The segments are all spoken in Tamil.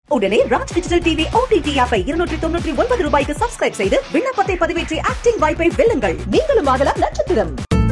உடனே ராஜ் டிஜிட்டல் டிவி ஓடிடி ஆப்பை இருநூற்றி தொண்ணூற்றி ஒன்பது ரூபாய்க்கு சப்ஸ்கிரைப் செய்து விண்ணப்பத்தை பதிவேற்றி ஆக்டிங் வாய்ப்பை வெல்லுங்கள் நீங்களும் ஆகலாம் நட்சத்திரம்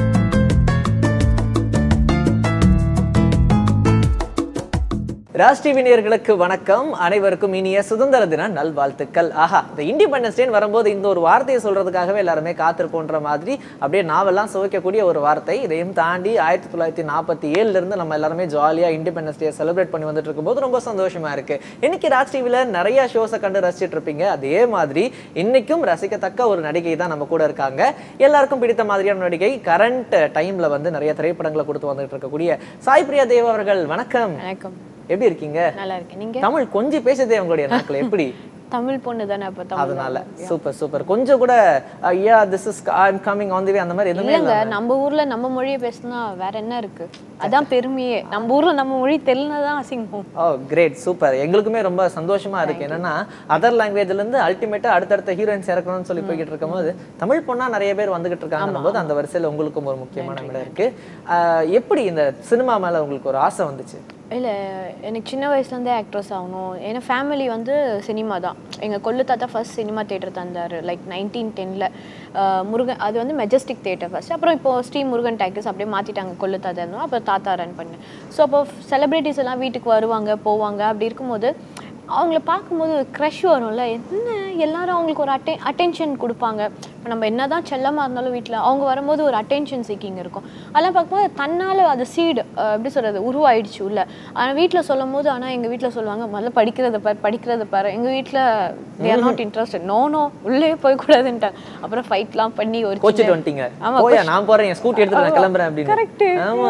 ராஜ் டிவி நேயர்களுக்கு வணக்கம் அனைவருக்கும் இனிய சுதந்திர தின நல்வாழ்த்துக்கள் ஆஹா இந்த இண்டிபெண்டன்ஸ் டே வரும்போது இந்த ஒரு வார்த்தையை சொல்றதுக்காகவே எல்லாருமே காத்திருப்போன்ற மாதிரி அப்படியே நாவெல்லாம் சுவைக்கக்கூடிய ஒரு வார்த்தை இதையும் தாண்டி ஆயிரத்தி தொள்ளாயிரத்தி நாற்பத்தி ஏழுல இருந்து நம்ம எல்லாருமே ஜாலியா இண்டிபெண்டன்ஸ் டே செலிப்ரேட் பண்ணி வந்துட்டு இருக்கும்போது ரொம்ப சந்தோஷமா இருக்கு இன்னைக்கு ராஜ் டிவில நிறைய ஷோஸை கண்டு ரசிச்சிட்டு இருப்பீங்க அதே மாதிரி இன்னைக்கும் ரசிக்கத்தக்க ஒரு நடிகை தான் நம்ம கூட இருக்காங்க எல்லாருக்கும் பிடித்த மாதிரியான நடிகை கரண்ட் டைம்ல வந்து நிறைய திரைப்படங்களை கொடுத்து வந்துட்டு இருக்கக்கூடிய சாய் பிரியா தேவ் அவர்கள் வணக்கம் வணக்கம் எப்படி இருக்கீங்க நல்லா இருக்கேன் நீங்க தமிழ் கொஞ்சம் பேசுதே உங்களுடைய நாட்கள் எப்படி தமிழ் பொண்ணு தானே அப்ப தமிழ் அதனால சூப்பர் சூப்பர் கொஞ்சம் கூட ஐயா this is I am coming on the way அந்த மாதிரி எதுவுமே இல்லங்க இல்ல நம்ம ஊர்ல நம்ம மொழியை பேசினா வேற என்ன இருக்கு அதான் பெருமையே நம்ம ஊர்ல நம்ம மொழி தெரியலதான் அசிங்கம் ஓ கிரேட் சூப்பர் எங்களுக்குமே ரொம்ப சந்தோஷமா இருக்கு என்னன்னா அதர் லாங்குவேஜ்ல இருந்து அல்டிமேட்டா அடுத்தடுத்த ஹீரோயின்ஸ் இறக்கணும்னு சொல்லி போய்கிட்டு இருக்கும்போது தமிழ் பொண்ணா நிறைய பேர் வந்துகிட்டு இருக்காங்க போது அந்த வரிசையில உங்களுக்கும் ஒரு முக்கியமான இடம் இருக்கு ஆஹ் எப்படி இந்த சினிமா மேல உங்களுக்கு ஒரு ஆசை வந்துச்சு இல்ல எனக்கு சின்ன வயசுல இருந்தே ஆக்ட்ரஸ் ஆகணும் ஏன்னா ஃபேமிலி வந்து சினிமா தான் எங்க கொள்ளு தாத்தா ஃபர்ஸ்ட் சினிமா தேட்டர் தந்தாரு லைக் நைன்டீன் டென்ல முருகன் அது வந்து மெஜஸ்டிக் தேட்டர் ஃபர்ஸ்ட் அப்புறம் இப்போ ஸ்ரீ முருகன் டேக்கர்ஸ் அப்படியே மாத்திட்டாங்க கொள்ளு தாத்தா இருந்தோம் அப்புறம் தாத்தா ரன் பண்ணேன் ஸோ அப்போ செலிபிரிட்டிஸ் எல்லாம் வீட்டுக்கு வருவாங்க போவாங்க அப்படி இருக்கும்போது அவங்கள பார்க்கும்போது க்ரஷ் வரும்ல என்ன எல்லாரும் அவங்களுக்கு ஒரு அட்டெ அட்டென்ஷன் கொடுப்பாங்க இப்போ நம்ம என்னதான் செல்லமாக இருந்தாலும் வீட்டில் அவங்க வரும்போது ஒரு அட்டென்ஷன் சீக்கிங் இருக்கும் அதெல்லாம் பார்க்கும்போது தன்னால் அது சீடு எப்படி சொல்கிறது உருவாயிடுச்சு உள்ள ஆனால் வீட்டில் சொல்லும் போது ஆனால் எங்கள் வீட்டில் சொல்லுவாங்க முதல்ல படிக்கிறத பாரு படிக்கிறத பாரு எங்கள் வீட்டில் they not interested no no உள்ளே போய்க்கூடாதுன்ட்டாங்க அப்புறம் ஃபைட்லாம் பண்ணி ஒரு சின்ன- கோச்சிட்டு வந்துட்டீங்க ஆமா, போயா நான் போறேன் என் ஸ்கூட்டி எடுத்துட்டு நான் கிளம்புறேன் அப்படின்னு கரெக்ட் ஆமா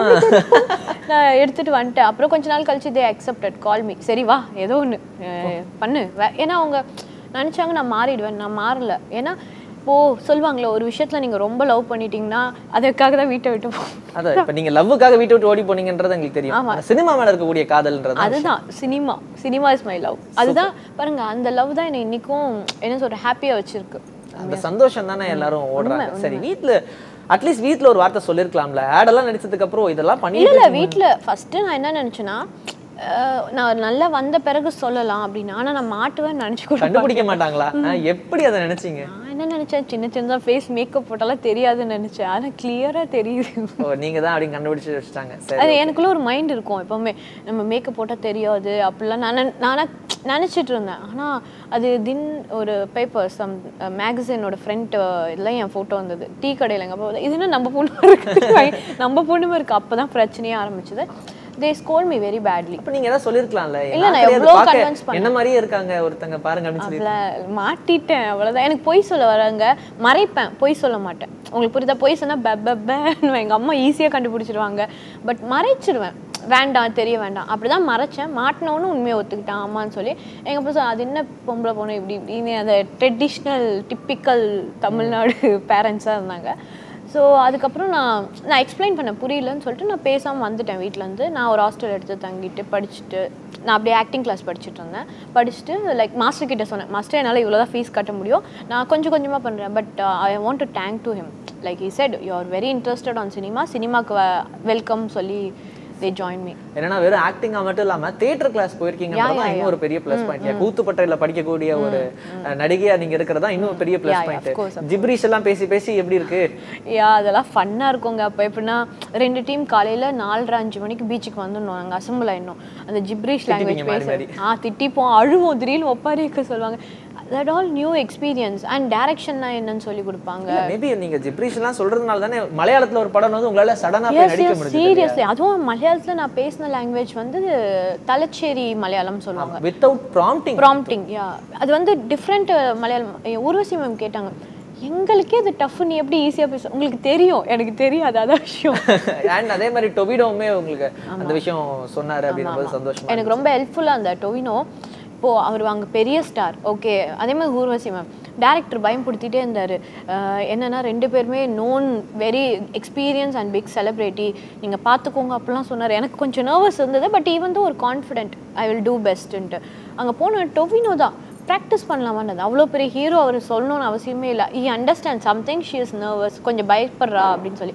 நான் எடுத்துட்டு வந்துட்டேன் அப்புறம் கொஞ்ச நாள் கழிச்சு தே அக்செப்டட் கால் மீ சரி வா ஏதோ ஒன்று பண்ணு வே- ஏன்னா அவங்க நினச்சாங்க நான் மாறிடுவேன் நான் மாறல ஏன்னா இப்போ சொல்லுவாங்களே ஒரு விஷயத்துல நீங்க ரொம்ப லவ் பண்ணிட்டீங்கன்னா அதற்காக தான் வீட்டை விட்டு போ அதான் இப்ப நீங்க லவ்வுக்காக வீட்டை விட்டு ஓடி போனீங்கன்றது எங்களுக்கு தெரியும் ஆமா. ஆனா சினிமா மேல இருக்கக்கூடிய காதல்ன்றது அதுதான் cinema cinema is my love அதுதான் பாருங்க அந்த லவ் தான் என்னை இன்னைக்கும் என்ன சொல்ற ஹாப்பியா வச்சிருக்கு அந்த சந்தோஷம் தானே எல்லாரும் ஓடுறாங்க சரி வீட்ல அட்லீஸ்ட் வீட்ல ஒரு வார்த்தை சொல்லிருக்கலாம்ல ஆடெல்லாம் நடிச்சதுக்கு அப்புறம் இதெல்லாம் இல்ல பண்ணி இல்ல வீட்ல ஃபர்ஸ்ட் நான் என்ன நினைச்சேன்னா அஹ், நான் நல்லா வந்த பிறகு சொல்லலாம் அப்படின்னு ஆனா நான் மாட்டுவேன்னு நினைச்சு கூட கண்டுபிடிக்க மாட்டாங்களா ஆ, எப்படி அதை நினைச்சீங்க நான் என்ன நினைச்சேன் சின்ன சின்னதா ஃபேஸ் மேக்கப் போட்டாலாம் தெரியாதுன்னு நினைச்சேன் ஆனா கிளியரா தெரியுது ஓ நீங்க தான் அப்படின்னு கண்டுபிடிச்சு வச்சுட்டாங்க சரி அது எனக்குள்ள ஒரு மைண்ட் இருக்கும் எப்பவுமே நம்ம மேக்கப் போட்டா தெரியாது அப்படிலாம் நான் நினை- நானா நினைச்சிட்டு இருந்தேன் ஆனா அது தின் ஒரு பேப்பர் சம் மேகசினோட ஃப்ரண்ட் இதெல்லாம் என் போட்டோ வந்தது டீ கடையில் எங்க அப்பா இது என்ன நம்ம பொண்ணு இருக்கு நம்ம பொண்ணுமே இருக்கு அப்பதான் பிரச்சனையே ஆரம்பிச்சது they scold me very badly அப்ப நீங்க ஏதாவது சொல்லிருக்கலாம்ல இல்ல, நான் நாட்களே அது எவ்வளவு பார்க்க convince பண்ணேன். என்ன மாதிரியே இருக்காங்க ஒருத்தங்க பாருங்க அப்படின்னு சொல்லி அதில் மாட்டிட்டேன் அவ்வளவுதான் எனக்கு பொய் சொல்ல வராங்க மறைப்பேன் பொய் சொல்ல மாட்டேன் உங்களுக்கு புரியுதா பொய் சொன்னா பெப்பன்னு எங்க அம்மா ஈஸியா கண்டுபிடிச்சிருவாங்க பட் மறைச்சிடுவேன் வேண்டாம் தெரிய வேண்டாம் அப்படிதான் மறைச்சேன் மாட்டினவனு உண்மையை ஒத்துக்கிட்டான் அம்மான்னு சொல்லி எங்க அப்பா சொன்னாங்க, அது என்ன பொம்பளை பொண்ணு இப்படி இப்படின்னு அந்த ட்ரெடிஷ்னல் டிப்பிக்கல் தமிழ்நாடு பேரண்ட்ஸாக இருந்தாங்க ஸோ அதுக்கப்புறம் நான் நான் எக்ஸ்பிளைன் பண்ண புரியலன்னு சொல்லிட்டு நான் பேசாமல் வந்துட்டேன் வீட்டிலேருந்து நான் ஒரு ஹாஸ்டல் எடுத்து தங்கிட்டு படிச்சுட்டு நான் அப்படியே ஆக்டிங் கிளாஸ் படிச்சுட்டு இருந்தேன் படிச்சுட்டு லைக் மாஸ்டர் கிட்ட சொன்னேன் மாஸ்டர் என்னால் இவ்வளோ தான் ஃபீஸ் கட்ட முடியும் நான் கொஞ்சம் கொஞ்சமாக பண்ணுறேன் but I want to thank to him like he said you are very interested on cinema சினிமாக்கு வெல்கம் சொல்லி தே ஜாயின் மீ என்னன்னா வெறும் ஆக்டிங்கா மட்டும் இல்லாம தியேட்டர் கிளாஸ் போயிருக்கீங்க Yeah, yeah, இன்னும் ஒரு பெரிய பிளஸ் பாயிண்ட் கூத்துப்பட்டையில படிக்கக்கூடிய ஒரு அஹ், நடிகையா நீங்க இருக்கிறதா இன்னும் பெரிய plus Yeah, yeah, of course, point gibberish எல்லாம் பேசி பேசி எப்படி இருக்கு யா அதெல்லாம் ஃபன்னாக இருக்குங்க அப்போ எப்படின்னா ரெண்டு டீம் காலையில் நாலரை அஞ்சு மணிக்கு பீச்சுக்கு வந்துடணும் நாங்கள் அசம்பிள் ஆயிடணும் அந்த ஜிப்ரீஷ் லாங்குவேஜ் மாறி மாறி. பேச ஆ திட்டிப்போம் அழுவோம் திடீர்னு ஒப்பாரி இருக்க சொல்லுவாங்க that all new experience and டேரக்ஷன்னா என்னன்னு சொல்லி கொடுப்பாங்க மேபி நீங்க ஜிப்ரீஷ் எல்லாம் சொல்றதுனால தானே மலையாளத்துல ஒரு படம் வந்து உங்களால சடனா போய் நடிக்க முடிஞ்சது சீரியஸ்லி அதுவும் மலையாளத்தில் நான் பேசின லாங்குவேஜ் வந்து தலச்சேரி மலையாளம் சொல்லுவாங்க வித்தவுட் ப்ராம்ப்டிங் ப்ராம்ப்டிங் யா அது வந்து different Malayalam uh, Urvashi ma'am கேட்டாங்க எங்களுக்கே அது டஃப் நீ எப்படி ஈஸியாக பேச உங்களுக்கு தெரியும் எனக்கு தெரியாது அதான் விஷயம் அண்ட் அதே மாதிரி டொபிடோவுமே உங்களுக்கு அந்த விஷயம் சொன்னாரு அப்படின்னும் போது சந்தோஷமா எனக்கு ரொம்ப ஹெல்ப்ஃபுல்லாக அந்த டொவினோ இப்போ அவர் அங்கே பெரிய ஸ்டார் ஓகே அதே மாதிரி ஊர்வசி மேம் டேரக்டர் பயன்படுத்திட்டே இருந்தார் என்னன்னா ரெண்டு பேருமே known very experience and big celebrity நீங்கள் பார்த்துக்கோங்க அப்படிலாம் சொன்னார் எனக்கு கொஞ்சம் நர்வஸ் இருந்தது பட் ஈவன் ஒரு கான்ஃபிடென்ட் ஐ வில் டூ பெஸ்ட்டுன்ட்டு அங்கே போன டொவினோ தான் ப்ராக்டிஸ் பண்ணலாமான்றது அவ்வளோ பெரிய ஹீரோ அவர் சொல்லணும்னு அவசியமே இல்லை he understand something she is nervous கொஞ்சம் பயப்படுறா அப்படின்னு சொல்லி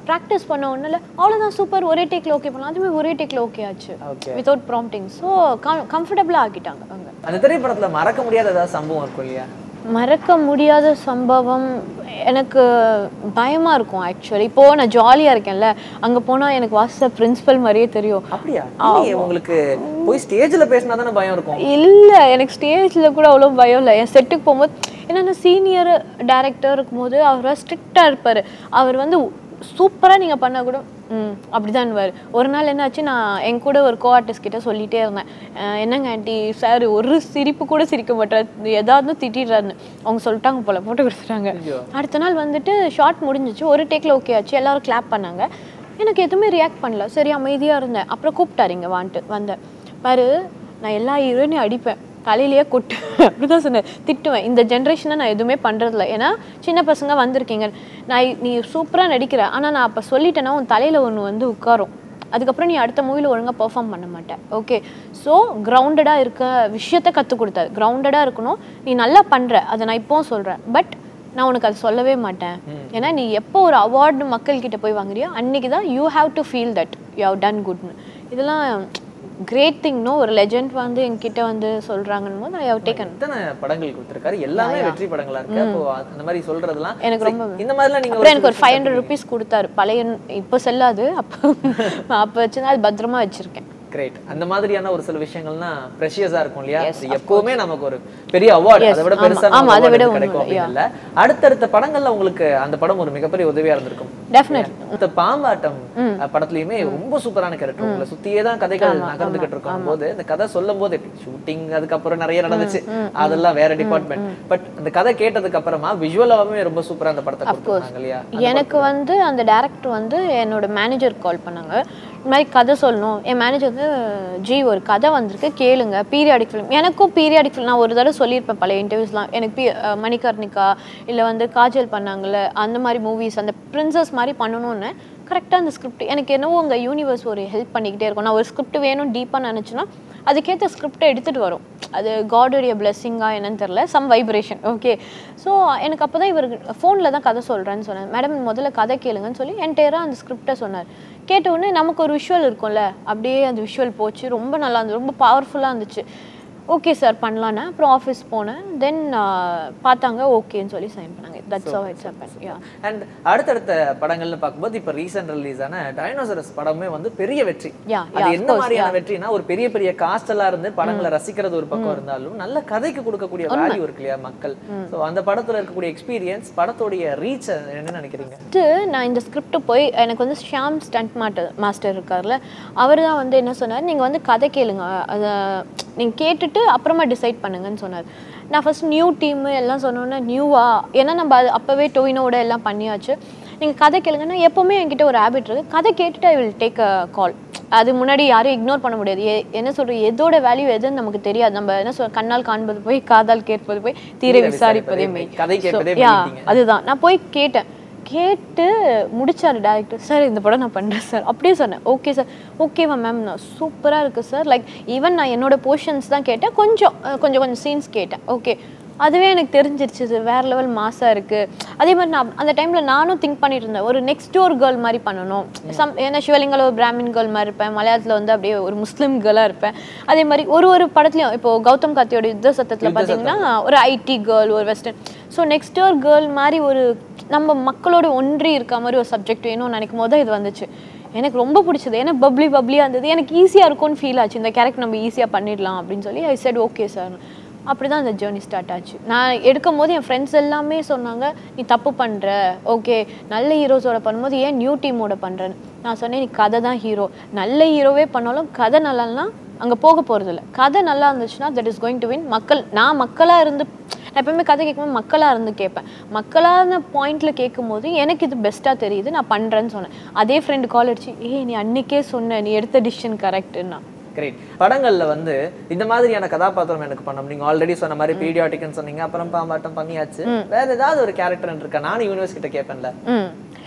ப்ராக்டிஸ் பண்ண ஒன்றும் இல்லை அவ்வளோதான் சூப்பர் ஒரே டேக்கில் ஓகே பண்ணலாம் அதுவுமே ஒரே டேக்கில் ஓகே ஆச்சு Okay. வித்தவுட் ப்ராம்ப்டிங் ஸோ கம்ஃபர்டபுளாக ஆக்கிட்டாங்க அங்கே அந்த திரைப்படத்துல மறக்க முடியாத ஏதாவது சம்பவம் இருக்கும் இல்லையா மறக்க முடியாத சம்பவம் எனக்கு பயமா இருக்கும் ஆக்சுவலி இப்போ நான் ஜாலியா இருக்கேன்ல அங்க போனா எனக்கு வாசித்த பிரின்சிபல் மாதிரியே தெரியும் அப்படியா இல்லையே, உங்களுக்கு போய் ஸ்டேஜ்ல பேசினா தானே பயம் இருக்கும் இல்ல எனக்கு ஸ்டேஜ்ல கூட அவ்வளோ பயம் இல்லை என் செட்டுக்கு போகும்போது என்னென்ன சீனியர் டேரக்டர் இருக்கும்போது அவர் ஸ்ட்ரிக்டா இருப்பாரு அவர் வந்து சூப்பரா நீங்க பண்ண கூட ம் அப்படிதான் ஒரு நாள் என்னாச்சு நான் என் கூட ஒரு கோ ஆர்டிஸ்ட் கிட்ட சொல்லிட்டே இருந்தேன் அஹ் என்னங்க ஆண்டி சார் ஒரு சிரிப்பு கூட சிரிக்க மாட்டார் ஏதாவது திட்டிடுறாருன்னு அவங்க சொல்லிட்டாங்க போல போட்டு கொடுத்துட்டாங்க அடுத்த நாள் வந்துட்டு ஷார்ட் முடிஞ்சிச்சு ஒரு டேக்ல ஓகே ஆச்சு எல்லாரும் கிளாப் பண்ணாங்க எனக்கு எதுவுமே ரியாக்ட் பண்ணல சரி அமைதியா இருந்தேன் அப்புறம் கூப்பிட்டாரு இங்க வான்ட்டு வந்தேன் பாரு நான் எல்லா ஹீரோயினையும் அடிப்பேன் தலையிலேயே கொட்டு அப்படிதான் சொன்னேன் திட்டுவேன் இந்த ஜென்ரேஷனை நான் எதுவுமே பண்றதில்ல ஏன்னா சின்ன பசங்க வந்திருக்கீங்க நான் இ- நீ சூப்பரா நடிக்கிற ஆனா நான் அப்ப சொல்லிட்டேன்னா உன் தலையில ஒண்ணு வந்து உட்காரும் அதுக்கப்புறம் நீ அடுத்த மூவில ஒழுங்கா பெர்ஃபார்ம் பண்ண மாட்டேன் ஓகே ஸோ கிரவுண்டடாக இருக்க விஷயத்த கற்றுக் கொடுத்தாரு கிரவுண்டடாக இருக்கணும் நீ நல்லா பண்ற அதை நான் இப்போவும் சொல்றேன் பட் நான் உனக்கு அது சொல்லவே மாட்டேன் ஏன்னா நீ எப்போ ஒரு அவார்டு மக்கள் கிட்ட போய் வாங்குறியோ அன்னைக்கு தான் you have to feel that you have done குட்னு இதெல்லாம் கிரேட் திங்னோ ஒரு லெஜெண்ட் வந்து என்கிட்ட வந்து சொல்றாங்கன்னு போது ஐ ஹவ் டேக்கன் எத்தனை படங்கள் கொடுத்திருக்காரு எல்லாமே வெற்றி படங்களா இருக்கு அப்போ அந்த மாதிரி சொல்றதெல்லாம் எனக்கு சரி, ரொம்ப இந்த மாதிரிலாம் நீங்க அப்புறம் எனக்கு ஒரு ஃபைவ் ஹண்ட்ரட் ருபீஸ் கொடுத்தாரு பழைய இப்போ செல்லாது அப்போ அப்போ வச்சுனா அது பத்திரமா வச்சிருக்கேன் கிரேட் அந்த மாதிரியான ஒரு சில விஷயங்கள்னா ப்ரெஷியஸா இருக்கும் இல்லையா அது எப்பவுமே நமக்கு ஒரு பெரிய அவார்ட் அதை விட ஆமா, பெருசா ஆமா, அதை விட கிடைக்கும் ஒண்ணும் அப்படின்னு இல்ல அடுத்தடுத்த படங்கள்ல உங்களுக்கு அந்த படம் ஒரு மிகப்பெரிய உதவியா இருந்திருக்கும் டெஃபினெட் இந்த பாம்பாட்டம் அஹ், படத்துலயுமே ரொம்ப சூப்பரான கேரக்டர் உங்களை சுத்தியே தான் கதைகள் நகர்ந்துகிட்டு இருக்கும் போது இந்த கதை சொல்லும் போது ஷூட்டிங் அதுக்கப்புறம் நிறைய நடந்துச்சு அதெல்லாம் வேற டிபார்ட்மெண்ட் பட் அந்த கதை கேட்டதுக்கு அப்புறமா விஷுவலாவே ரொம்ப சூப்பரா அந்த படத்தை கொடுத்துருக்காங்க இல்லையா எனக்கு வந்து அந்த டேரக்டர் வந்து என்னோட மேனேஜர் கால் பண்ணாங்க இந்த மாதிரி கதை சொல்லணும் என் மேனேஜர் வந்து ஜி ஒரு கதை வந்திருக்கு கேளுங்க பீரியாடிக் ஃபிலிம் எனக்கும் பீரியாடிக் ஃபிலிம் நான் ஒரு தடவை சொல்லியிருப்பேன் பல இன்டர்வியூஸ்லாம் எனக்கு பி அஹ் மணிகர்ணிகா இல்லை வந்து காஜல் பண்ணாங்கல்ல அந்த மாதிரி மூவிஸ் அந்த பிரின்சஸ் மாதிரி பண்ணணும்னு கரெக்டாக அந்த ஸ்கிரிப்ட் எனக்கு என்னவோ உங்கள் யூனிவர்ஸ் ஒரு ஹெல்ப் பண்ணிக்கிட்டே இருக்கும் நான் ஒரு ஸ்கிரிப்ட் வேணும் டீப்பாக நினச்சின்னா அதுக்கேற்ற ஸ்கிரிப்டை எடுத்துகிட்டு வரும் அது காடோடைய பிளெஸ்ஸிங்கா என்னன்னு தெரில சம் வைப்ரேஷன் ஓகே ஸோ எனக்கு அப்போ தான் இவர் ஃபோனில் தான் கதை சொல்கிறேன்னு சொன்னேன் மேடம் முதல்ல கதை கேளுங்கன்னு சொல்லி என்டையராக அந்த ஸ்கிரிப்டை சொன்னார் கேட்ட உடனே நமக்கு ஒரு விஷுவல் இருக்கும்ல அப்படியே அந்த விஷுவல் போச்சு ரொம்ப நல்லா இருந்துச்சு ரொம்ப பவர்ஃபுல்லாக இருந்துச்சு ஓகே சார் பண்ணலான்னு அப்புறம் ஆஃபீஸ் போனேன் தென் பார்த்தாங்க ஓகேன்னு சொல்லி சைன் பண்ணாங்க that's how it's happen yeah and அடுத்தடுத்த படங்கள்னு பார்க்கும்போது இப்ப ரீசெண்ட் ரிலீஸ் ஆன டைனோசரஸ் படமே வந்து பெரிய வெற்றி Yeah, அது yeah, என்ன மாதிரியான வெற்றினா ஒரு பெரிய பெரிய காஸ்ட் எல்லாம் இருந்து படங்களை ரசிக்கிறது ஒரு பக்கம் இருந்தாலும் நல்ல கதைக்கு கொடுக்கக்கூடிய வேல்யூ இருக்கு இல்லையா மக்கள் சோ அந்த படத்துல இருக்கக்கூடிய எக்ஸ்பீரியன்ஸ் படத்தோடைய ரீச் என்ன நினைக்கிறீங்க ஃபஸ்ட்டு நான் இந்த ஸ்கிரிப்ட் போய் எனக்கு வந்து ஷியாம் ஸ்டண்ட் மாட்டர் மாஸ்டர் இருக்கார்ல அவர் தான் வந்து என்ன சொன்னார் நீங்கள் வந்து கதை கேளுங்க அதை நீங்கள் கேட்டுட்டு அப்புறமா டிசைட் பண்ணுங்கன்னு சொன்னார் நான் ஃபர்ஸ்ட் நியூ டீம் எல்லாம் சொன்னோன்னே நியூவா ஏன்னா நம்ம அது அப்போவே டொயினோட எல்லாம் பண்ணியாச்சு நீங்கள் கதை கேளுங்கன்னா எப்போவுமே என்கிட்ட ஒரு ஹேபிட் இருக்குது கதை கேட்டுட்டு ஐ வில் டேக் அ கால் அது முன்னாடி யாரையும் இக்னோர் பண்ண முடியாது எ- என்ன சொல்றது எதோட வேல்யூ எதுன்னு நமக்கு தெரியாது நம்ம என்ன சொல் கண்ணால் காண்பது போய் காதால் கேட்பது போய் தீரை விசாரிப்பதே மெய் கதை கேட்பதே So, yeah, மெய்யிட்டீங்க. அதுதான் நான் போய் கேட்டேன் கேட்டு முடிச்சாரு டேரக்டர் சார் இந்த படம் நான் பண்ணுறேன் சார் அப்படியே சொன்னேன் ஓகே சார் ஓகேவா மேம் நான் சூப்பராக இருக்குது சார் லைக் ஈவன் நான் என்னோட போர்ஷன்ஸ் தான் கேட்டேன் கொஞ்சம் அஹ், கொஞ்சம் கொஞ்சம் சீன்ஸ் கேட்டேன் ஓகே அதுவே எனக்கு தெரிஞ்சிருச்சு இது வேற லெவல் மாசாக இருக்குது அதே மாதிரி நான் அந்த டைமில் நானும் திங்க் பண்ணிட்டு இருந்தேன் ஒரு நெக்ஸ்ட் டோர் கேர்ள் மாதிரி பண்ணணும் சம் ஏன்னா சிவலிங்கல ஒரு பிராமின் கேர்ள் மாதிரி இருப்பேன் மலையாளத்தில் வந்து அப்படியே ஒரு முஸ்லீம் கேர்ளாக இருப்பேன் அதே மாதிரி ஒரு ஒரு படத்துலையும் இப்போ கௌதம் கார்த்தியோட யுத்த சத்தத்தில் பார்த்தீங்கன்னா ஒரு ஐடி கேர்ள் ஒரு western so next door girl மாதிரி ஒரு நம்ம மக்களோட ஒன்றி இருக்க மாதிரி ஒரு சப்ஜெக்ட் வேணும்னு நினைக்கும் போது தான் இது வந்துச்சு எனக்கு ரொம்ப பிடிச்சது ஏன்னா பப்ளி பப்ளியாக இருந்தது எனக்கு ஈஸியாக இருக்கும்னு ஃபீல் ஆச்சு இந்த கேரக்டர் நம்ம ஈஸியாக பண்ணிடலாம் அப்படின்னு சொல்லி ஐ செட் ஓகே சார் அப்படி தான் அந்த ஜேர்னி ஸ்டார்ட் ஆச்சு நான் எடுக்கும் போது என் ஃப்ரெண்ட்ஸ் எல்லாமே சொன்னாங்க நீ தப்பு பண்ணுற ஓகே நல்ல ஹீரோஸோட பண்ணும்போது ஏன் நியூ டீமோட பண்ணுறேன்னு நான் சொன்னேன் நீ கதை தான் ஹீரோ நல்ல ஹீரோவே பண்ணாலும் கதை நல்லால்னா அங்கே போக போகிறதில்ல கதை நல்லா இருந்துச்சுன்னா that is going to win மக்கள் நான் மக்களாக இருந்து நான் எப்பவுமே கதை கேட்கும்போது மக்களாக இருந்து கேட்பேன் மக்களான பாயிண்ட்ல கேட்கும்போது எனக்கு இது பெஸ்ட்டாக தெரியுது நான் பண்ணுறேன்னு சொன்னேன் அதே ஃப்ரெண்டு கால் அடிச்சு ஏய் நீ அன்னைக்கே சொன்ன நீ எடுத்த டிசிஷன் கரெக்டுன்னா கிரேட் படங்கள்ல வந்து இந்த மாதிரியான கதாபாத்திரம் எனக்கு பண்ணணும் நீங்க ஆல்ரெடி சொன்ன மாதிரி பீடியாட்டிக்னு சொன்னீங்க அப்புறம் பாம்பாட்டம் பண்ணியாச்சு வேற ஏதாவது ஒரு கேரக்டர் இருக்கா நானும் யூனிவர்ஸ் கிட்ட கேட்பேன்ல ம்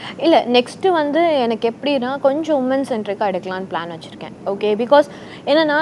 இல்லை நெக்ஸ்ட்டு வந்து எனக்கு எப்படின்னா கொஞ்சம் உமன் சென்ட்ரிக்காக எடுக்கலான்னு பிளான் வச்சுருக்கேன் ஓகே பிகாஸ் என்னென்னா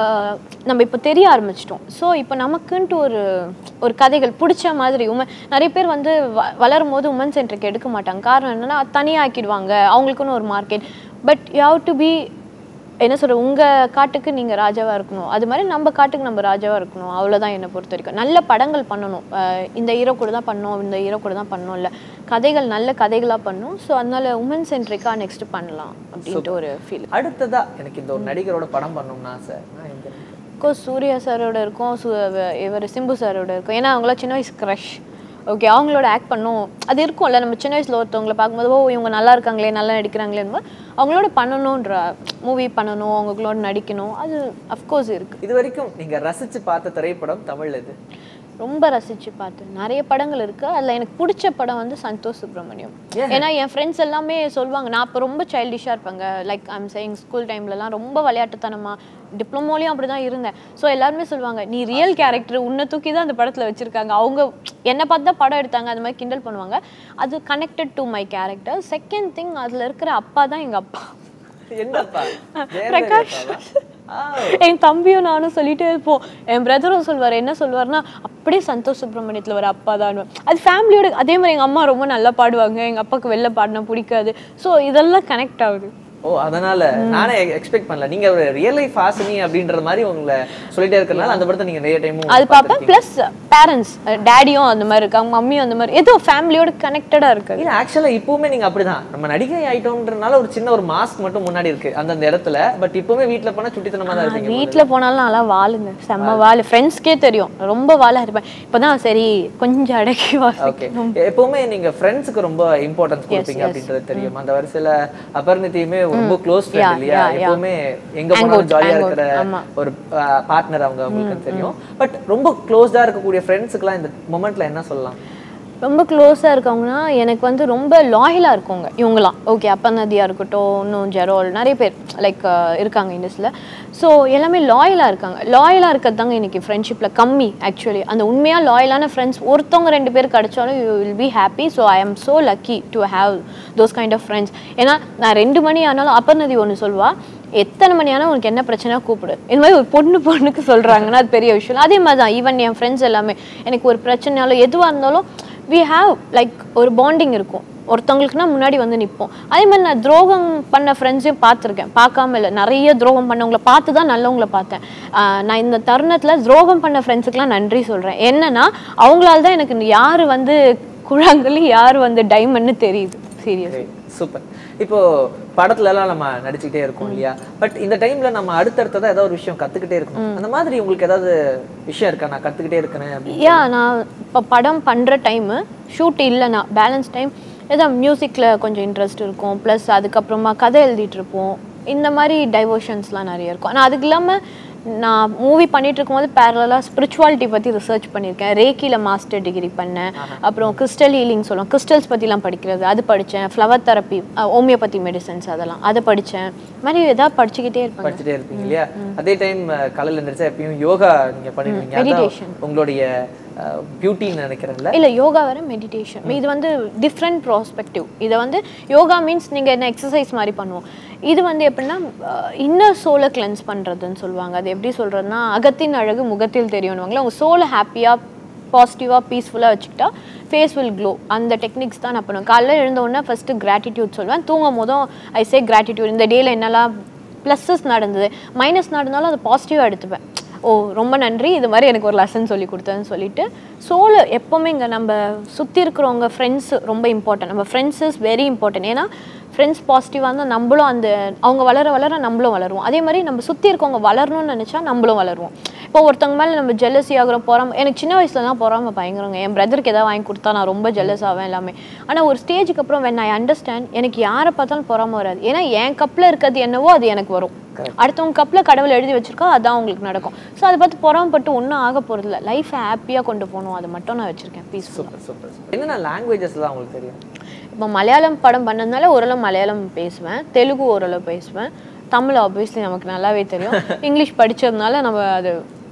நம்ம இப்போ தெரிய ஆரம்பிச்சிட்டோம் ஸோ இப்போ நமக்குன்ட்டு ஒரு ஒரு கதைகள் பிடிச்ச மாதிரி உமன் நிறைய பேர் வந்து வ வளரும் போது உமன் சென்ட்ரிக் எடுக்க மாட்டாங்க காரணம் என்னென்னா தனியாக்கிடுவாங்க அவங்களுக்குன்னு ஒரு market but you have to be என்ன சொல்ற உங்க காட்டுக்கு நீங்க ராஜாவா இருக்கணும் அது மாதிரி நம்ம காட்டுக்கு நம்ம ராஜாவா இருக்கணும் அவ்வளவுதான் என்னை பொறுத்த வரைக்கும் நல்ல படங்கள் பண்ணணும் அஹ் இந்த ஹீரோ கூட தான் பண்ணோம் இந்த ஹீரோ கூட தான் பண்ணோம் இல்ல கதைகள் நல்ல கதைகளா பண்ணணும் ஸோ அதனால உமன் சென்ட்ரிக்கா நெக்ஸ்ட் பண்ணலாம் அப்படின்ட்டு ஒரு ஃபீல் அடுத்ததா எனக்கு இந்த ஒரு நடிகரோட படம் பண்ணணும்னு ஆசை நான் எங்க கோர்ஸ் சூர்யா சாரோட இருக்கும் சு இவர் சிம்பு சாரோட இருக்கும் ஏன்னா அவங்களாம் சின்ன வயசு க்ரஷ் ஓகே அவங்களோட ஆக்ட் பண்ணும் அது இருக்கும்ல நம்ம சின்ன வயசில் ஒருத்தவங்களை பார்க்கும்போது ஓ இவங்க நல்லா இருக்காங்களே நல்லா நடிக்கிறாங்களேன்னு அவங்களோட பண்ணணுன்ற மூவி பண்ணணும் அவங்களோட நடிக்கணும் அது அஃப்கோர்ஸ் இருக்குது இது வரைக்கும் நீங்க ரசிச்சு பார்த்த திரைப்படம் தமிழ் இது ரொம்ப ரசிச்சு பார்த்தேன் நிறைய படங்கள் இருக்கு அதுல எனக்கு பிடிச்ச படம் வந்து சந்தோஷ் சுப்ரமணியம் ஏன்னா என் ஃப்ரெண்ட்ஸ் எல்லாமே சொல்லுவாங்க நான் அப்போ ரொம்ப சைல்டிஷாக இருப்பேங்க லைக் ஐம் சேயிங் ஸ்கூல் டைம்லலாம் ரொம்ப விளையாட்டுத்தனமா டிப்ளமோலையும் அப்படி தான் இருந்தேன் ஸோ எல்லாருமே சொல்லுவாங்க நீ ரியல் கேரக்டர் உன்னை தூக்கி தான் அந்த படத்தில் வச்சிருக்காங்க அவங்க என்னை பார்த்து தான் படம் எடுத்தாங்க அந்த மாதிரி கிண்டல் பண்ணுவாங்க அது connected to my character second thing அதில் இருக்கிற அப்பா தான் எங்கள் அப்பா என்னப்பா ஜெயலலிதா பிரகாஷ். அப்பாவா? ஆ, என் தம்பியும் நானும் சொல்லிட்டே இருப்போம் என் பிரதரும் சொல்வார் என்ன சொல்வார்னா அப்படியே சந்தோஷ் சுப்ரமணியத்தில் வர அப்பா தான் அது ஃபேமிலியோட அதே மாதிரி எங்கள் அம்மா ரொம்ப நல்லா பாடுவாங்க எங்கள் அப்பாவுக்கு வெளில பாடினா பிடிக்காது ஸோ இதெல்லாம் கனெக்ட் ஆகுது ஓ அதனால நானே எக்ஸ்பெக்ட் பண்ணல நீங்க ஒரு ரியல் லைஃப் ஆசினி அப்படின்ற மாதிரி உங்களை சொல்லிட்டே இருக்கறனால அந்த படத்தை நீங்க நிறைய டைமும் அது பார்ப்பேன் ப்ளஸ் பேரண்ட்ஸ் டேடியும் அந்த மாதிரி இருக்காங்க மம்மியும் அந்த மாதிரி ஏதோ ஃபேமிலியோட கனெக்டடாக இருக்குது இல்ல ஆக்சுவலா இப்பவுமே நீங்க அப்படிதான் நம்ம நடிகை ஆயிட்டோம்ன்றனால ஒரு சின்ன ஒரு மாஸ்க் மட்டும் முன்னாடி இருக்கு அந்தந்த இடத்துல பட் இப்பவுமே வீட்ல போனா சுட்டித்தனமா தான் இருப்பீங்க வீட்டில் போனாலும் நல்லா வாளுங்க செம்ம வாள் ஃப்ரெண்ட்ஸ்க்கே தெரியும் ரொம்ப வாழாக இருப்பேன் இப்போதான் சரி கொஞ்சம் அடக்கி ஓகே வாசிக்கணும் எப்பவுமே நீங்க ஃப்ரெண்ட்ஸுக்கு ரொம்ப இம்பார்ட்டன்ஸ் கொடுப்பீங்க அப்படின்றது தெரியும் அந்த வரிசையில அபர்ணிதியுமே ரொம்ப க்ளோஸ் ஃப்ரெண்ட் Yeah, இல்லையா yeah, yeah. எப்பவுமே எங்க Hang போனாலும் out, ஜாலியா hang out. இருக்கிற ஆமா. ஒரு பார்ட்னர் அவங்க உங்களுக்கு தெரியும் பட் ரொம்ப க்ளோஸ்டா இருக்கக்கூடிய ஃப்ரெண்ட்ஸுக்குலாம் இந்த மொமெண்ட்ல என்ன சொல்லலாம் ரொம்ப க்ளோஸாக இருக்கவங்கன்னா எனக்கு வந்து ரொம்ப லாயலாக இருக்கவங்க இவங்களாம் ஓகே அப்பநதியாக இருக்கட்டும் இன்னும் ஜெரோல் நிறைய பேர் லைக் இருக்காங்க இண்டஸ்ட்ரியில் ஸோ எல்லாமே லாயலாக இருக்காங்க லாயலாக இருக்கிறது தாங்க இன்னைக்கு ஃப்ரெண்ட்ஷிப்பில் கம்மி ஆக்சுவலி அந்த உண்மையாக லாயலான ஃப்ரெண்ட்ஸ் ஒருத்தவங்க ரெண்டு பேர் கிடைச்சாலும் you will be happy so I am so lucky to have those kind of friends ஏன்னா நான் ரெண்டு மணி ஆனாலும் அப்பநதி ஒன்று சொல்வா எத்தனை மணி ஆனால் உனக்கு என்ன பிரச்சனை கூப்பிடு இந்த மாதிரி ஒரு பொண்ணு பொண்ணுக்கு சொல்கிறாங்கன்னா அது பெரிய விஷயம் அதே மாதிரி தான் ஈவன் என் ஃப்ரெண்ட்ஸ் எல்லாமே எனக்கு ஒரு பிரச்சனையாலும் எதுவாக இருந்தாலும் வி ஹாவ் லைக் ஒரு பாண்டிங் இருக்கும் ஒருத்தவங்களுக்குனா முன்னாடி வந்து நிற்போம் அதே மாதிரி நான் துரோகம் பண்ண ஃப்ரெண்ட்ஸையும் பார்த்துருக்கேன் பார்க்காம இல்லை நிறைய துரோகம் பண்ணவங்கள பார்த்து தான் நல்லவங்கள பார்த்தேன் ஆஹ் நான் இந்த தருணத்தில் துரோகம் பண்ண ஃப்ரெண்ட்ஸுக்கெலாம் நன்றி சொல்கிறேன் என்னன்னா அவங்களால தான் எனக்கு யார் வந்து குழாங்கலி யார் வந்து டைமண்ட்னு தெரியுது சீரியஸ் சூப்பர் இப்போ படத்துல எல்லாம் நம்ம நடிச்சுக்கிட்டே இருக்கோம் இல்லையா பட் இந்த டைம்ல நம்ம அடுத்தடுத்ததா ஏதாவது ஒரு விஷயம் கத்துக்கிட்டே இருக்கணும் அந்த மாதிரி உங்களுக்கு ஏதாவது விஷயம் இருக்கா நான் கத்துக்கிட்டே இருக்கிறேன் அப்படின்னு யா நான் இப்போ படம் பண்ணுற டைமு ஷூட் இல்லைனா பேலன்ஸ் டைம் ஏதோ மியூசிக்கில் கொஞ்சம் இன்ட்ரெஸ்ட் இருக்கும் ப்ளஸ் அதுக்கப்புறமா கதை எழுதிட்டு இருப்போம் இந்த மாதிரி டைவர்ஷன்ஸ்லாம் நிறைய இருக்கும் ஆனால் அதுக்கு இல்லாமல் நான் மூவி பண்ணிட்டு இருக்கும்போது பேரலாக ஸ்பிரிச்சுவாலிட்டி பற்றி ரிசர்ச் பண்ணியிருக்கேன் ரேக்கியில் மாஸ்டர் டிகிரி பண்ணேன் அப்புறம் கிறிஸ்டல் ஹீலிங் சொல்லுவோம் கிறிஸ்டல்ஸ் பற்றிலாம் படிக்கிறது அது படித்தேன் ஃப்ளவர் தெரப்பி ஹோமியோபதி மெடிசன்ஸ் அதெல்லாம் அதை படித்தேன் மாதிரி ஏதாவது படிச்சுக்கிட்டே இருப்பேன் படிச்சுட்டே இருப்பீங்க இல்லையா அதே டைம் காலையில எந்திரிச்சா எப்பயும் யோகா நீங்க பண்ணிருக்கீங்க அதான் Meditation. உங்களுடைய பியூட்டின்னு நினைக்கிறேன்ல இல்லை யோகா வேற மெடிடேஷன் இது வந்து டிஃப்ரெண்ட் ப்ராஸ்பெக்டிவ் இதை வந்து யோகா மீன்ஸ் நீங்கள் என்ன எக்ஸசைஸ் மாதிரி பண்ணுவோம் இது வந்து எப்படின்னா இன்னர் சோலை கிளென்ஸ் பண்ணுறதுன்னு சொல்லுவாங்க அது எப்படி சொல்கிறதுனா அகத்தின் அழகு முகத்தில் தெரியும்னுவாங்களே உங்கள் சோலை ஹாப்பியாக பாசிட்டிவாக பீஸ்ஃபுல்லாக வச்சுக்கிட்டா ஃபேஸ் வில் க்ளோ அந்த டெக்னிக்ஸ் தான் நான் பண்ணுவேன் காலைல எழுந்த உடனே ஃபஸ்ட்டு கிராட்டிடியூட் சொல்லுவேன் தூங்கும் போதும் ஐ சே கிராட்டிடியூட் இந்த டேயில் என்னெல்லாம் ப்ளஸ்ஸஸ் நடந்தது மைனஸ் நடந்தாலும் அதை பாசிட்டிவாக எடுத்துப்பேன் ஓ ரொம்ப நன்றி இது மாதிரி எனக்கு ஒரு லெசன் சொல்லி கொடுத்தேன்னு சொல்லிட்டு சோலு எப்போவுமே இங்கே நம்ம சுற்றி இருக்கிறவங்க ஃப்ரெண்ட்ஸ் ரொம்ப இம்பார்ட்டன்ட் நம்ம ஃப்ரெண்ட்ஸ் இஸ் வெரி இம்பார்ட்டன்ட் ஏன்னா ஃப்ரெண்ட்ஸ் பாசிட்டிவாக இருந்தால் நம்மளும் அந்த அவங்க வளர வளர நம்மளும் வளருவோம் அதே மாதிரி நம்ம சுற்றி இருக்கவங்க வளரணும்னு நினச்சா நம்மளும் வளருவோம் இப்போ ஒருத்தவங்க மேலே நம்ம ஜெல்லசி ஆகிறோம் பொறாம எனக்கு சின்ன வயசில் தான் பொறாம பயங்கரங்க என் பிரதருக்கு எதாவது வாங்கி கொடுத்தா நான் ரொம்ப ஜெல்லஸ் ஆவேன் எல்லாமே ஆனால் ஒரு ஸ்டேஜுக்கு அப்புறம் வென் ஐ அண்டர்ஸ்டாண்ட் எனக்கு யாரை பார்த்தாலும் பொறாம வராது ஏன்னா என் கப்பில் இருக்கிறது என்னவோ அது எனக்கு வரும் அடுத்தவங்க கப்பில் கடவுள் எழுதி வச்சிருக்கா அதான் உங்களுக்கு நடக்கும் ஸோ அதை பார்த்து பொறாமப்பட்டு ஒன்றும் ஆக போகிறதில்ல லைஃப்பை ஹாப்பியாக கொண்டு போகணும் அதை மட்டும் நான் வச்சுருக்கேன் பீஸ்ஃபுல் சூப்பர் சூப்பர் என்னென்ன லாங்குவேஜஸ்லாம் உங்களுக்கு தெரியும் இப்போ மலையாளம் படம் பண்ணதுனால ஓரளவு மலையாளம் பேசுவேன் தெலுங்கு ஓரளவு பேசுவேன் தமிழ் ஆப்வியஸ்லி நமக்கு நல்லாவே தெரியும் இங்கிலீஷ் படிச்சதுனால நம்ம அது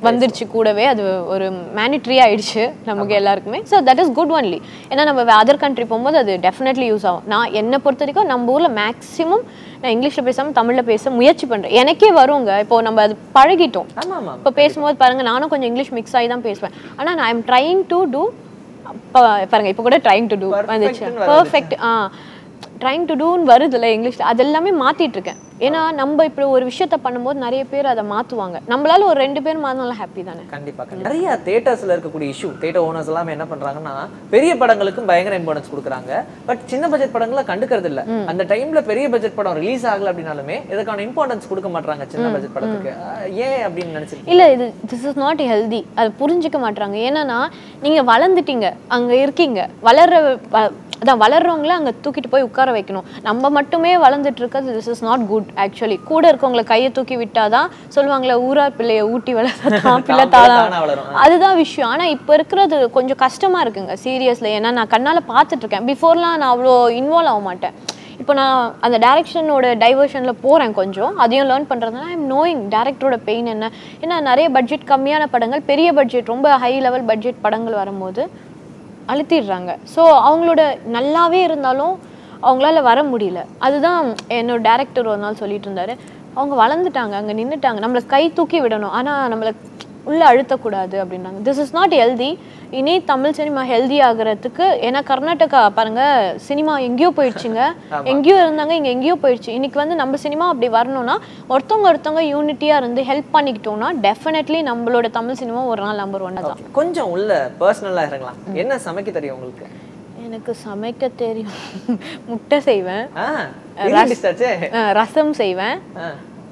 வந்துருச்சு கூடவே அது ஒரு மேனிட்ரி ஆயிடுச்சு நமக்கு எல்லாருக்குமே so that is good only ஏன்னா நம்ம அதர் கண்ட்ரி போகும்போது அது டெஃபினெட்லி யூஸ் ஆகும் நான் என்னை பொறுத்த வரைக்கும் நம்ம ஊரில் மேக்ஸிமம் நான் இங்கிலீஷில் பேசாமல் தமிழில் பேச முயற்சி பண்ணுறேன் எனக்கே வருங்க இப்போ நம்ம அது பழகிட்டோம் ஆமா ஆமா இப்போ பேசும்போது பாருங்க நானும் கொஞ்சம் இங்கிலீஷ் மிக்ஸ் ஆகி தான் பேசுவேன் ஆனால் நான் ஐம் ட்ரைங் டு டூ பாருங்க இப்போ கூட ட்ரைங் டு டூ வந்துச்சு Perfect-ன்னு வருது. பர்ஃபெக்ட் ஆ ட்ரைங் டு டூன்னு வருதுல்ல இங்கிலீஷில் அது எல்லாமே மாற்றிட்டு இருக்கேன் ஏன்னா நம்ம இப்போ ஒரு விஷயத்த பண்ணும்போது நிறைய பேர் அதை மாற்றுவாங்க நம்மளால ஒரு ரெண்டு பேர் மாறினாலும் ஹாப்பி தானே கண்டிப்பா கண்டிப்பா. நிறைய தேட்டர்ஸ்ல இருக்கக்கூடிய இஷ்யூ தேட்டர் ஓனர்ஸ் எல்லாம் என்ன பண்றாங்கன்னா பெரிய படங்களுக்கும் பயங்கர இம்பார்ட்டன்ஸ் கொடுக்குறாங்க பட் சின்ன பட்ஜெட் படங்களை கண்டுக்கிறது இல்ல அந்த டைம்ல பெரிய பட்ஜெட் படம் ரிலீஸ் ஆகல அப்படின்னாலுமே இதுக்கான இம்பார்ட்டன்ஸ் கொடுக்க மாட்டாங்க சின்ன பட்ஜெட் படத்துக்கு அஹ் ஏன் அப்படின்னு நினைச்சிருக்கீங்க இல்லை இது திஸ் இஸ் நாட் ஹெல்தி அது புரிஞ்சுக்க மாட்றாங்க ஏன்னா நீங்கள் வளர்ந்துட்டீங்க அங்கே இருக்கீங்க வளர்ற வ- அதான் வளர்றவங்கள அங்கே தூக்கிட்டு போய் உட்கார வைக்கணும் நம்ம மட்டுமே வளர்ந்துட்டு இருக்கிறது this is not good actually கூட இருக்கவங்களை கையை தூக்கி விட்டாதான் சொல்லுவாங்களே ஊரார் பிள்ளைய ஊட்டி வளர்த்தான் பிள்ளை தானா தானா வளரும். அதுதான் விஷயம் ஆனா இப்போ இருக்கிறது கொஞ்சம் கஷ்டமா இருக்குங்க சீரியஸ்ல ஏன்னா நான் கண்ணால பார்த்துட்டு இருக்கேன் பிஃபோர்லாம் நான் அவ்வளோ இன்வால்வ் ஆக மாட்டேன் இப்போ நான் அந்த டைரக்ஷனோட டைவர்ஷனில் போகிறேன் கொஞ்சம் அதையும் லேர்ன் பண்ணுறதுனால ஐம் நோயிங் டேரக்டரோட பெயின் என்ன ஏன்னா நிறைய பட்ஜெட் கம்மியான படங்கள் பெரிய பட்ஜெட் ரொம்ப ஹை லெவல் பட்ஜெட் படங்கள் வரும்போது அழுத்திடுறாங்க ஸோ அவங்களோட நல்லாவே இருந்தாலும் அவங்களால வர முடியல அதுதான் என்னோட டேரக்டர் ஒரு நாள் சொல்லிட்டு இருந்தாரு அவங்க வளர்ந்துட்டாங்க அங்கே நின்றுட்டாங்க நம்மளை கை தூக்கி விடணும் ஆனால் நம்மளை உள்ள அழுத்தக்கூடாது அப்படின்னாங்க திஸ் இஸ் நாட் ஹெல்தி இனி தமிழ் சினிமா ஹெல்தி ஆகுறதுக்கு ஏன்னா கர்நாடகா பாருங்க சினிமா எங்கேயோ போயிடுச்சுங்க எங்கேயோ இருந்தாங்க இங்கே எங்கேயோ போயிடுச்சு இன்னைக்கு வந்து நம்ம சினிமா அப்படி வரணும்னா ஒருத்தவங்க ஒருத்தவங்க யூனிட்டியாக இருந்து ஹெல்ப் பண்ணிக்கிட்டோம்னா டெஃபினெட்லி நம்மளோட தமிழ் சினிமா ஒரு நாள் நம்பர் ஒன்று தான் கொஞ்சம் உள்ள பர்சனலா இறங்கலாம் என்ன சமைக்க தெரியும் உங்களுக்கு எனக்கு சமைக்க தெரியும் முட்டை செய்வேன் ஆ விரும்பி டிஷ்ஷாச்சே அஹ் ரசம் செய்வேன் ஆ.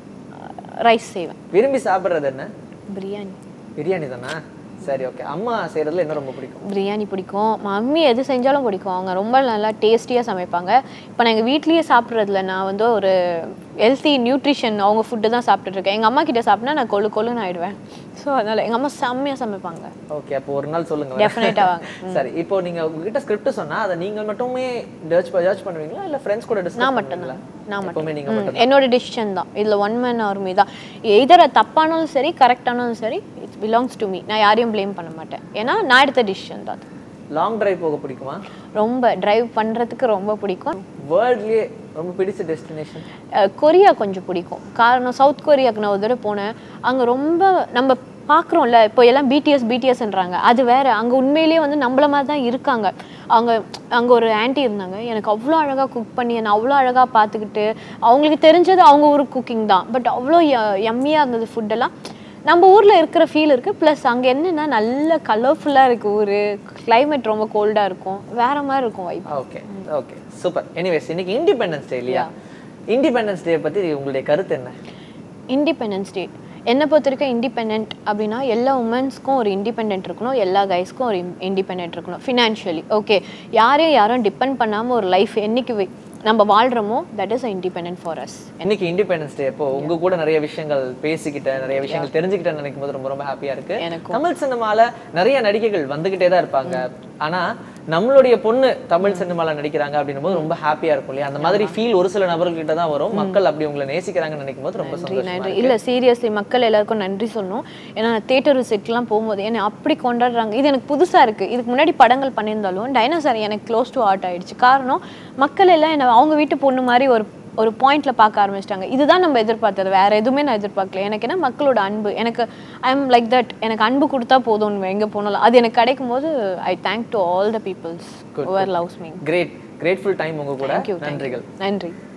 ரைஸ் செய்வேன் விரும்பி சாப்பிடுறது என்ன பிரியாணி பிரியாணி தானா சரி ஓகே அம்மா செய்யறதுல என்ன ரொம்ப பிடிக்கும் பிரியாணி பிடிக்கும் மம்மி எது செஞ்சாலும் பிடிக்கும் அவங்க ரொம்ப நல்லா டேஸ்டியாக சமைப்பாங்க இப்போ நான் எங்கள் வீட்லேயே சாப்பிட்றதுல நான் வந்து ஒரு ஹெல்த்தி நியூட்ரிஷன் அவங்க ஃபுட்டு தான் சாப்பிட்டுட்டு இருக்கேன் எங்கள் அம்மா கிட்ட சாப்பிட்டா நான் கொழு கொழுன்னு ஆயிடுவேன் ஸோ அதனால் எங்கள் அம்மா செம்மையாக சமைப்பாங்க ஓகே அப்போ ஒரு நாள் சொல்லுங்க Definite ஆ வாங்க. சரி இப்போ நீங்க உங்ககிட்ட ஸ்கிரிப்ட் சொன்னா அதை நீங்க மட்டுமே ஜட்ஜ் ஜட்ஜ் பண்ணுவீங்களா இல்ல ஃப்ரெண்ட்ஸ் கூட டிஸ்கஸ் நான் மட்டும்தான் நான் எப்பவுமே நீங்க மட்டும் ம், என்னோட டிசிஷன் தான் இதில் ஒன் மேன் ஆர்மி தான் எதர் தப்பானாலும் சரி கரெக்டானாலும் சரி இட்ஸ் பிலாங்ஸ் டு மீ நான் யாரையும் ப்ளேம் பண்ண மாட்டேன் ஏன்னா நான் எடுத்த டிசிஷன் தான் அது. லாங் டிரைவ் போக பிடிக்குமா ரொம்ப டிரைவ் பண்ணுறதுக்கு ரொம்ப பிடிக்கும் வேர்ல்ட்லயே ரொம்ப பிடிச்ச டெஸ்டினேஷன் அஹ் கொரியா கொஞ்சம் பிடிக்கும் காரணம் சவுத் கொரியாவுக்கு நான் ஒரு தடவை போனேன் அங்கே ரொம்ப நம்ம பார்க்குறோம்ல இப்போ எல்லாம் பிடிஎஸ் பிடிஎஸ்ன்றாங்க அது வேற அங்கே உண்மையிலேயே வந்து நம்மள மாதிரி தான் இருக்காங்க அவங்க அங்கே ஒரு ஆன்ட்டி இருந்தாங்க எனக்கு அவ்வளோ அழகாக குக் பண்ணி என்னை அவ்வளோ அழகாக பார்த்துக்கிட்டு அவங்களுக்கு தெரிஞ்சது அவங்க ஊர் குக்கிங் தான் பட் அவ்வளோ எம்மியாக இருந்தது ஃபுட்டெல்லாம் நம்ம ஊரில் இருக்கிற ஃபீல் இருக்குது ப்ளஸ் அங்கே என்னென்னா நல்ல கலர்ஃபுல்லாக இருக்குது ஊர் climate ரொம்ப கோல்டாக இருக்கும் வேற மாதிரி இருக்கும் vibe okay okay super anyways இன்னைக்கு இண்டிபெண்டன்ஸ் டே இல்லையா இண்டிபெண்டன்ஸ் டே பத்தி உங்களுடைய கருத்து என்ன இண்டிபெண்டன்ஸ் டே என்னை பொறுத்த வரைக்கும் இண்டிபெண்ட் அப்படின்னா எல்லா உமன்ஸ்க்கும் ஒரு இண்டிபெண்ட் இருக்கணும் எல்லா கைஸ்க்கும் ஒரு இண்டிபெண்ட் இருக்கணும் ஃபினான்ஷியலி ஓகே யாரையும் யாரும் டிபெண்ட் பண்ணாமல் ஒரு லைஃப் என்னைக்கு வி- நம்ம வாழ்கிறோமோ that is independent for us இன்னைக்கு இண்டிபெண்டன்ஸ் டே அப்போ உங்க கூட நிறைய விஷயங்கள் பேசிக்கிட்டேன் நிறைய விஷயங்கள் தெரிஞ்சுக்கிட்டேன்னு நினைக்கும் போது ரொம்ப ரொம்ப ஹாப்பியா இருக்கு எனக்கும். தமிழ் சினிமால நிறைய நடிகைகள் வந்துகிட்டே தான் இருப்பாங்க ஆனா நம்மளுடைய பொண்ணு தமிழ் சினிமால நடிக்கிறாங்க அப்படின்னும் போது ரொம்ப ஹாப்பியா இருக்கும் இல்லையா அந்த மாதிரி ஃபீல் ஒரு சில நபர்கள்கிட்ட தான் வரும் மக்கள் அப்படி உங்களை நேசிக்கிறாங்கன்னு நினைக்கும் போது ரொம்ப நன்றி சந்தோஷமா நன்றி இல்லை சீரியஸ்லி மக்கள் எல்லாருக்கும் நன்றி சொல்லணும் ஏன்னா நான் தேட்டர் விசிட்லாம் போகும்போது என்னை அப்படி கொண்டாடுறாங்க இது எனக்கு புதுசாக இருக்குது இதுக்கு முன்னாடி படங்கள் பண்ணியிருந்தாலும் டைனோசர் எனக்கு க்ளோஸ் டு ஆர்ட் ஆயிடுச்சு காரணம் மக்கள் எல்லாம் என்னை அவங்க வீட்டு பொண்ணு மாதிரி ஒரு ஒரு பாயிண்ட்ல பார்க்க ஆரம்பிச்சிட்டாங்க இதுதான் நம்ம எதிர்பார்த்தது வேற எதுவுமே நான் எதிர்பார்க்கல எனக்கு என்ன மக்களோட அன்பு எனக்கு ஐ எம் லைக் தட் எனக்கு அன்பு கொடுத்தா போதும் எங்கே போனாலும் அது எனக்கு கிடைக்கும் போது I thank to all the peoples over loves me great grateful time உங்க கூட தேங்க்யூ நன்றிகள் நன்றி